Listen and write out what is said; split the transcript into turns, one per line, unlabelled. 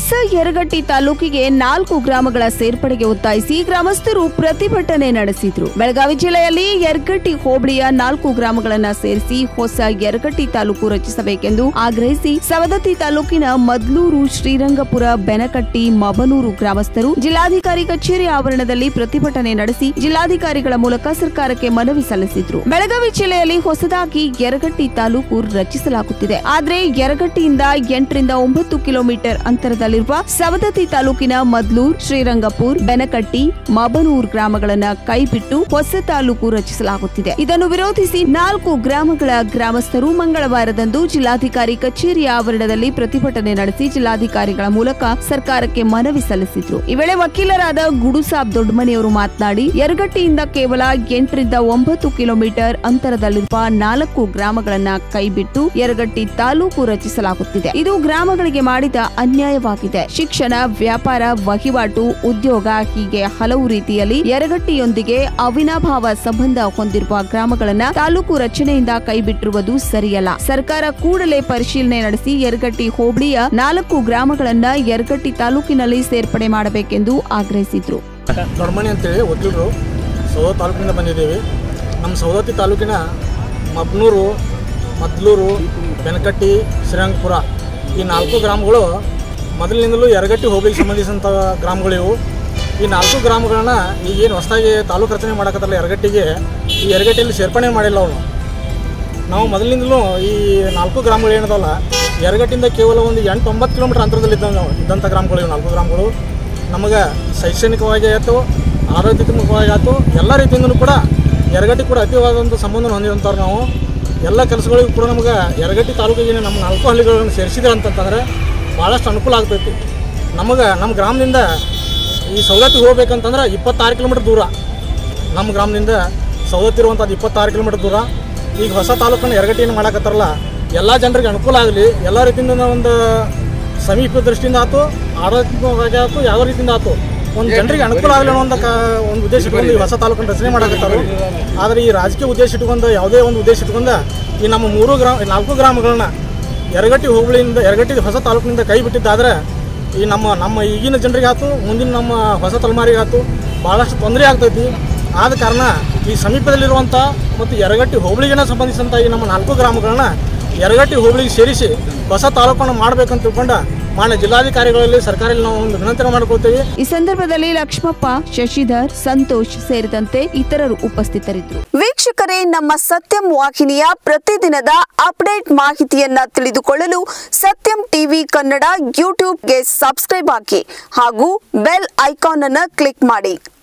ಹೊಸ ಯರಗಟ್ಟಿ ತಾಲೂಕಿಗೆ ನಾಲ್ಕು ಗ್ರಾಮಗಳ ಸೇರ್ಪಡೆಗೆ ಒತ್ತಾಯಿಸಿ ಗ್ರಾಮಸ್ಥರು ಪ್ರತಿಭಟನೆ ನಡೆಸಿದ್ರು ಬೆಳಗಾವಿ ಜಿಲ್ಲೆಯಲ್ಲಿ ಯರಗಟ್ಟಿ ಹೋಬಳಿಯ ನಾಲ್ಕು ಗ್ರಾಮಗಳನ್ನ ಸೇರಿಸಿ ಹೊಸ ಯರಗಟ್ಟಿ ತಾಲೂಕು ರಚಿಸಬೇಕೆಂದು ಆಗ್ರಹಿಸಿ ಸವದತ್ತಿ ತಾಲೂಕಿನ ಮದ್ಲೂರು ಶ್ರೀರಂಗಪುರ ಬೆನಕಟ್ಟಿ ಮಬನೂರು ಗ್ರಾಮಸ್ಥರು ಜಿಲ್ಲಾಧಿಕಾರಿ ಕಚೇರಿ ಆವರಣದಲ್ಲಿ ಪ್ರತಿಭಟನೆ ನಡೆಸಿ ಜಿಲ್ಲಾಧಿಕಾರಿಗಳ ಮೂಲಕ ಸರ್ಕಾರಕ್ಕೆ ಮನವಿ ಸಲ್ಲಿಸಿದ್ರು ಬೆಳಗಾವಿ ಜಿಲ್ಲೆಯಲ್ಲಿ ಹೊಸದಾಗಿ ಯರಗಟ್ಟಿ ತಾಲೂಕು ರಚಿಸಲಾಗುತ್ತಿದೆ ಆದ್ರೆ ಯರಗಟ್ಟಿಯಿಂದ ಎಂಟರಿಂದ ಒಂಬತ್ತು ಕಿಲೋಮೀಟರ್ ಅಂತರದಲ್ಲಿರುವ ಸವದತ್ತಿ ತಾಲೂಕಿನ ಮದ್ಲೂರ್ ಶ್ರೀರಂಗಪುರ್ ಬೆನಕಟ್ಟಿ ಮಬನೂರ್ ಗ್ರಾಮಗಳನ್ನ ಕೈಬಿಟ್ಟು ಹೊಸ ತಾಲೂಕು ರಚಿಸಲಾಗುತ್ತಿದೆ ಇದನ್ನು ವಿರೋಧಿಸಿ ನಾಲ್ಕು ಗ್ರಾಮಗಳ ಗ್ರಾಮಸ್ಥರು ಮಂಗಳವಾರದಂದು ಜಿಲ್ಲಾಧಿಕಾರಿ ಕಚೇರಿಯ ಆವರಣದಲ್ಲಿ ಪ್ರತಿಭಟನೆ ನಡೆಸಿ ಜಿಲ್ಲಾಧಿಕಾರಿಗಳ ಮೂಲಕ ಸರ್ಕಾರಕ್ಕೆ ಮನವಿ ಸಲ್ಲಿಸಿದ್ರು ಈ ವೇಳೆ ವಕೀಲರಾದ ಗುಡುಸಾಬ್ ದೊಡ್ಡಮನಿಯವರು ಮಾತನಾಡಿ ಯರಗಟ್ಟಿಯಿಂದ ಕೇವಲ ಎಂಟರಿಂದ ಒಂಬತ್ತು ಕಿಲೋಮೀಟರ್ ಅಂತರದಲ್ಲಿರುವ ನಾಲ್ಕು ಗ್ರಾಮಗಳನ್ನ ಕೈಬಿಟ್ಟು ಯರಗಟ್ಟಿ ತಾಲೂಕು ರಚಿಸಲಾಗುತ್ತಿದೆ ಇದು ಗ್ರಾಮಗಳಿಗೆ ಮಾಡಿದ ಅನ್ಯಾಯವಾಗಿದೆ ಶಿಕ್ಷಣ ವ್ಯಾಪಾರ ವಹಿವಾಟು ಉದ್ಯೋಗ ಹೀಗೆ ಹಲವು ರೀತಿಯಲ್ಲಿ ಯರಗಟ್ಟಿಯೊಂದಿಗೆ ಅವಿನಾಭಾವ ಸಂಬಂಧ ಹೊಂದಿರುವ ಗ್ರಾಮಗಳನ್ನ ತಾಲೂಕು ರಚನೆಯಿಂದ ಕೈಬಿಟ್ಟಿರುವುದು ಸರಿಯಲ್ಲ ಸರ್ಕಾರ ಕೂಡಲೇ ಪರಿಶೀಲನೆ ನಡೆಸಿ ಯರಗಟ್ಟಿ ಹೋಬಳಿಯ ನಾಲ್ಕು ಗ್ರಾಮಗಳನ್ನ ಯರಗಟ್ಟಿ ತಾಲೂಕಿನಲ್ಲಿ ಸೇರ್ಪಡೆ ಮಾಡಬೇಕೆಂದು ಆಗ್ರಹಿಸಿದ್ರು
ದೊಡ್ಡಮಣಿ ಅಂತೇಳಿ ವಕೀಲರು ಸೌದತ್ತಿ ತಾಲೂಕಿನಿಂದ ಬಂದಿದ್ದೀವಿ ನಮ್ಮ ಸೌದತ್ತಿ ತಾಲೂಕಿನ ಮಬ್ನೂರು ಮದ್ಲೂರು ಬೆನಕಟ್ಟಿ ಶ್ರೀರಂಗಪುರ ಈ ನಾಲ್ಕು ಗ್ರಾಮಗಳು ಮೊದಲಿನಿಂದಲೂ ಯರಗಟ್ಟಿ ಹೋಬಳಿಗೆ ಸಂಬಂಧಿಸಿದಂಥ ಗ್ರಾಮಗಳಿವು ಈ ನಾಲ್ಕು ಗ್ರಾಮಗಳನ್ನ ಈಗೇನು ಹೊಸದಾಗಿ ತಾಲೂಕು ರಚನೆ ಮಾಡಕತ್ತಲ್ಲ ಯರಗಟ್ಟಿಗೆ ಈ ಯರಗಟ್ಟಿಯಲ್ಲಿ ಸೇರ್ಪಡೆ ಮಾಡಿಲ್ಲ ಅವನು ನಾವು ಮೊದಲಿನಿಂದಲೂ ಈ ನಾಲ್ಕು ಗ್ರಾಮಗಳು ಏನದಲ್ಲ ಯರಗಟ್ಟಿಂದ ಕೇವಲ ಒಂದು ಎಂಟು ಒಂಬತ್ತು ಕಿಲೋಮೀಟರ್ ಅಂತರದಲ್ಲಿ ಇದ್ದ ಇದ್ದಂಥ ಗ್ರಾಮಗಳು ಇವು ನಾಲ್ಕು ಗ್ರಾಮಗಳು ನಮಗೆ ಶೈಕ್ಷಣಿಕವಾಗಿ ಆಯಿತು ಆರೋಗ್ಯಾತ್ಮಕವಾಗಿ ಆಯಿತು ಎಲ್ಲ ರೀತಿಯಿಂದಲೂ ಕೂಡ ಯರಗಟ್ಟಿ ಕೂಡ ಅತಿವಾದಂಥ ಸಂಬಂಧ ಹೊಂದಿದಂಥವ್ರು ನಾವು ಎಲ್ಲ ಕೆಲಸಗಳಿಗೂ ಕೂಡ ನಮಗೆ ಯರಗಟ್ಟಿ ತಾಲೂಕಿಗೆ ನಮ್ಮ ನಾಲ್ಕು ಹಳ್ಳಿಗಳನ್ನು ಸೇರಿಸಿದ್ರೆ ಅಂತಂತಂದರೆ ಭಾಳಷ್ಟು ಅನುಕೂಲ ಆಗ್ತೈತಿ ನಮಗೆ ನಮ್ಮ ಗ್ರಾಮದಿಂದ ಈ ಸವದತ್ತಿ ಹೋಗ್ಬೇಕಂತಂದ್ರೆ ಇಪ್ಪತ್ತಾರು ಕಿಲೋಮೀಟ್ರ್ ದೂರ ನಮ್ಮ ಗ್ರಾಮದಿಂದ ಸವದತ್ತಿ ಇರುವಂಥದ್ದು ಇಪ್ಪತ್ತಾರು ಕಿಲೋಮೀಟ್ರ್ ದೂರ ಈಗ ಹೊಸ ತಾಲೂಕನ್ನು ಎರಗಟ್ಟಿಯನ್ನು ಮಾಡಕತ್ತಾರಲ್ಲ ಎಲ್ಲ ಜನರಿಗೆ ಅನುಕೂಲ ಆಗಲಿ ಎಲ್ಲ ರೀತಿಯಿಂದ ಒಂದು ಸಮೀಪ ದೃಷ್ಟಿಯಿಂದ ಆಯ್ತು ಆಡಳಿತಾತ್ಮಕವಾಗಿ ಆಯ್ತು ಯಾವ ರೀತಿಯಿಂದ ಆಯ್ತು ಒಂದು ಜನರಿಗೆ ಅನುಕೂಲ ಆಗಲಿ ಅನ್ನೋ ಒಂದು ಕ ಒಂದು ಉದ್ದೇಶ ಇಟ್ಕೊಂಡು ಈ ಹೊಸ ತಾಲೂಕನ್ನು ರಚನೆ ಮಾಡಕತ್ತಾರು ಆದರೆ ಈ ರಾಜಕೀಯ ಉದ್ದೇಶ ಇಟ್ಕೊಂಡು ಯಾವುದೇ ಒಂದು ಉದ್ದೇಶ ಇಟ್ಕೊಂಡು ಈ ನಮ್ಮ ಮೂರು ಗ್ರಾಮ ನಾಲ್ಕು ಗ್ರಾಮಗಳನ್ನ ಯರಗಟ್ಟಿ ಹೋಬಳಿಯಿಂದ ಯರಗಟ್ಟಿ ಹೊಸ ತಾಲೂಕಿನಿಂದ ಕೈ ಬಿಟ್ಟಿದ್ದಾದ್ರೆ ಈ ನಮ್ಮ ನಮ್ಮ ಈಗಿನ ಜನರಿಗೆ ಆಯ್ತು ಮುಂದಿನ ನಮ್ಮ ಹೊಸ ತಲೆಮಾರಿಗೆ ಆಯ್ತು ಭಾಳಷ್ಟು ತೊಂದರೆ ಆಗ್ತೈತಿ ಆದ ಕಾರಣ ಈ ಸಮೀಪದಲ್ಲಿರುವಂಥ ಮತ್ತು ಯರಗಟ್ಟಿ ಹೋಬಳಿಗೆ ಸಂಬಂಧಿಸಿದಂಥ ಈ ನಮ್ಮ ನಾಲ್ಕು ಗ್ರಾಮಗಳನ್ನ ಯರಗಟ್ಟಿ ಹೋಬಳಿಗೆ ಸೇರಿಸಿ ಹೊಸ ತಾಲೂಕನ್ನು ಮಾಡಬೇಕಂತ ತಿಳ್ಕೊಂಡು ಮಾನ್ಯ ಜಿಲ್ಲಾಧಿಕಾರಿಗಳಲ್ಲಿ ಸರ್ಕಾರದಲ್ಲಿ ನಾವು ಒಂದು ವಿನಂತಿ ಮಾಡ್ಕೊಳ್ತೀವಿ
ಈ ಸಂದರ್ಭದಲ್ಲಿ ಲಕ್ಷ್ಮಪ್ಪ ಶಶಿಧರ್ ಸಂತೋಷ್ ಸೇರಿದಂತೆ ಇತರರು ಉಪಸ್ಥಿತರಿದ್ದರು ವೀಕ್ಷಕರೇ ನಮ್ಮ ಸತ್ಯಂ ವಾಹಿನಿಯ ಪ್ರತಿದಿನದ ಅಪ್ಡೇಟ್ ಮಾಹಿತಿಯನ್ನ ತಿಳಿದುಕೊಳ್ಳಲು ಸತ್ಯಂ ಟಿವಿ ಕನ್ನಡ ಯೂಟ್ಯೂಬ್ಗೆ ಸಬ್ಸ್ಕ್ರೈಬ್ ಹಾಕಿ ಹಾಗೂ ಬೆಲ್ ಐಕಾನ್ ಅನ್ನು ಕ್ಲಿಕ್ ಮಾಡಿ